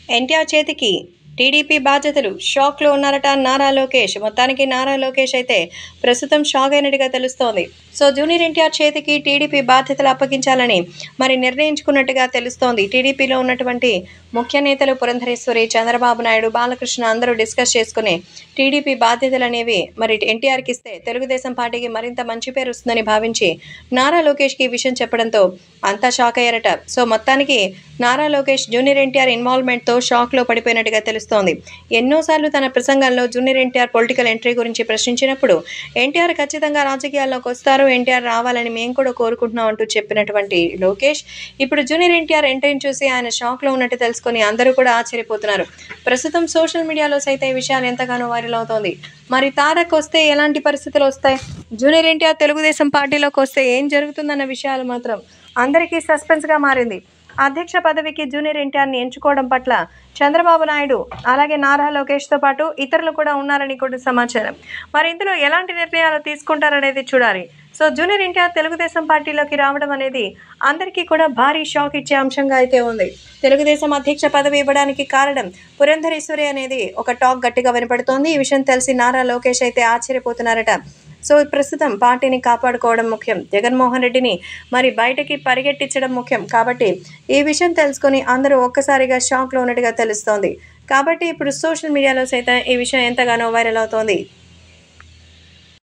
ఎన్టీఆర్ చేతికి టీడీపీ బాధ్యతలు షాక్లో ఉన్నారట నారా లోకేష్ మొత్తానికి నారా లోకేష్ అయితే ప్రస్తుతం షాక్ అయినట్టుగా తెలుస్తోంది సో జూనియర్ ఎన్టీఆర్ చేతికి టీడీపీ బాధ్యతలు అప్పగించాలని మరి నిర్ణయించుకున్నట్టుగా తెలుస్తోంది టీడీపీలో ఉన్నటువంటి ముఖ్య నేతలు పురంధరేశ్వరి చంద్రబాబు నాయుడు బాలకృష్ణ అందరూ డిస్కస్ చేసుకుని టీడీపీ బాధ్యతలు అనేవి మరి ఎన్టీఆర్కి ఇస్తే తెలుగుదేశం పార్టీకి మరింత మంచి పేరు వస్తుందని భావించి నారా లోకేష్కి ఈ విషయం చెప్పడంతో అంతా షాక్ అయ్యారట సో మొత్తానికి నారా లోకేష్ జూనియర్ ఎన్టీఆర్ ఇన్వాల్వ్మెంట్తో షాక్లో పడిపోయినట్టుగా తెలుస్తోంది ఎన్నోసార్లు తన ప్రసంగాల్లో జూనియర్ ఎన్టీఆర్ పొలిటికల్ ఎంట్రీ గురించి ప్రశ్నించినప్పుడు ఎన్టీఆర్ ఖచ్చితంగా రాజకీయాల్లోకి వస్తారు ఎన్టీఆర్ రావాలని మేము కూడా కోరుకుంటున్నాం అంటూ చెప్పినటువంటి లోకేష్ ఇప్పుడు జూనియర్ ఎన్టీఆర్ ఎంట్రీని చూసి ఆయన షాక్లో ఉన్నట్టు తెలుసుకొని అందరూ కూడా ఆశ్చర్యపోతున్నారు ప్రస్తుతం సోషల్ మీడియాలో సైతం ఈ విషయాలు ఎంతగానో వైరల్ అవుతోంది మరి తారక్ వస్తే ఎలాంటి పరిస్థితులు వస్తాయి జూనియర్ ఎన్టీఆర్ తెలుగుదేశం పార్టీలోకి వస్తే ఏం జరుగుతుందన్న విషయాలు మాత్రం అందరికీ సస్పెన్స్గా మారింది అధ్యక్ష పదవికి జూనియర్ ఎన్టీఆర్ని ఎంచుకోవడం పట్ల చంద్రబాబు నాయుడు అలాగే నారా లోకేష్తో పాటు ఇతరులు కూడా ఉన్నారని కూడా సమాచారం మరి ఇందులో ఎలాంటి నిర్ణయాలు తీసుకుంటారనేది చూడాలి సో జూనియర్ ఎన్టీఆర్ తెలుగుదేశం పార్టీలోకి రావడం అనేది అందరికీ కూడా భారీ షాక్ ఇచ్చే అంశంగా అయితే ఉంది తెలుగుదేశం అధ్యక్ష పదవి ఇవ్వడానికి కారణం పురంధరేశ్వరి అనేది ఒక టాక్ గట్టిగా వినపడుతోంది ఈ విషయం తెలిసి నారా లోకేష్ అయితే ఆశ్చర్యపోతున్నారట సో ప్రస్తుతం పార్టీని కాపాడుకోవడం ముఖ్యం జగన్మోహన్ రెడ్డిని మరి బయటకి పరిగెట్టించడం ముఖ్యం కాబట్టి ఈ విషయం తెలుసుకొని అందరూ ఒక్కసారిగా షాక్లో ఉన్నట్టుగా తెలుస్తోంది కాబట్టి ఇప్పుడు సోషల్ మీడియాలో సైతం ఈ విషయం ఎంతగానో వైరల్ అవుతోంది